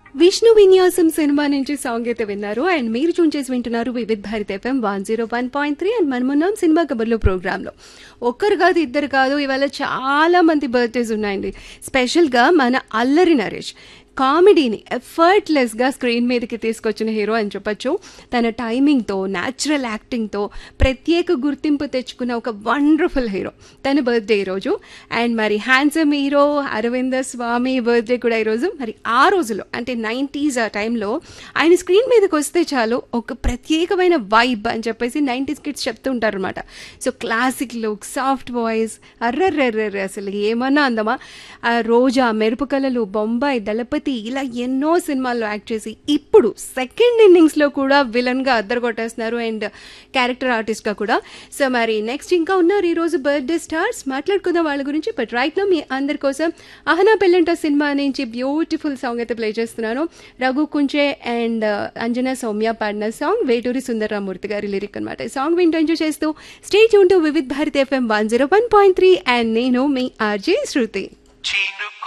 విష్ణు విన్యాసం సినిమా నుంచి సాంగ్ అయితే విన్నారు అండ్ మీరు చూన్ చేసి వింటున్నారు Vividh Bharat FM one zero one point three and మనమున్నాం సినిమా కబర్లో ప్రోగ్రాంలో ఒక్కరు కాదు ఇద్దరు కాదు ఇవాళ చాలా మంది బర్త్డేస్ ఉన్నాయండి స్పెషల్గా మన అల్లరి నరేష్ కామెడీని ఎఫర్ట్లెస్గా స్క్రీన్ మీదకి తీసుకొచ్చిన హీరో అని చెప్పొచ్చు తన టైమింగ్తో న్యాచురల్ యాక్టింగ్తో ప్రత్యేక గుర్తింపు తెచ్చుకున్న ఒక వండర్ఫుల్ హీరో తన బర్త్డే ఈరోజు అండ్ మరి handsome hero Arvind Swamy birthday కూడా ఈరోజు మరి ఆ రోజులో అంటే నైంటీస్ ఆ టైంలో ఆయన స్క్రీన్ మీదకి వస్తే చాలు ఒక ప్రత్యేకమైన వైబ్ అని చెప్పేసి నైంటీస్ కిడ్స్ చెప్తూ ఉంటారు అనమాట so classic look soft voice అర్రర్రర్రర్ అసలు ఏమన్నా అందమా ఆ రోజా మెరుపు కళలు బొంబాయి దళపతి ఇలా ఎన్నో సినిమాల్లో యాక్ట్ చేసి ఇప్పుడు సెకండ్ ఇన్నింగ్స్లో కూడా విలన్గా అద్దరు కొట్టేస్తున్నారు అండ్ క్యారెక్టర్ ఆర్టిస్ట్గా కూడా సో మరి నెక్స్ట్ ఇంకా ఉన్నారు ఈరోజు బర్త్డే స్టార్స్ మాట్లాడుకుందాం వాళ్ళ గురించి బట్ రైట్ లో మీ అందరి కోసం అహనా పెళ్ళంట సినిమా నుంచి బ్యూటిఫుల్ సాంగ్ అయితే ప్లే చేస్తున్నాను రఘు కుంచే అండ్ అంజనా సౌమ్య పాడిన సాంగ్ వేటూరి సుందరరామూర్తి గారి లిరిక్ అనమాట ఈ సాంగ్ వింటూ ఎంజాయ్ చేస్తూ స్టేజ్ ఉంటూ Vividh Bharat FM one zero one point three and నేను మీ ఆర్జే శృతి చినుకు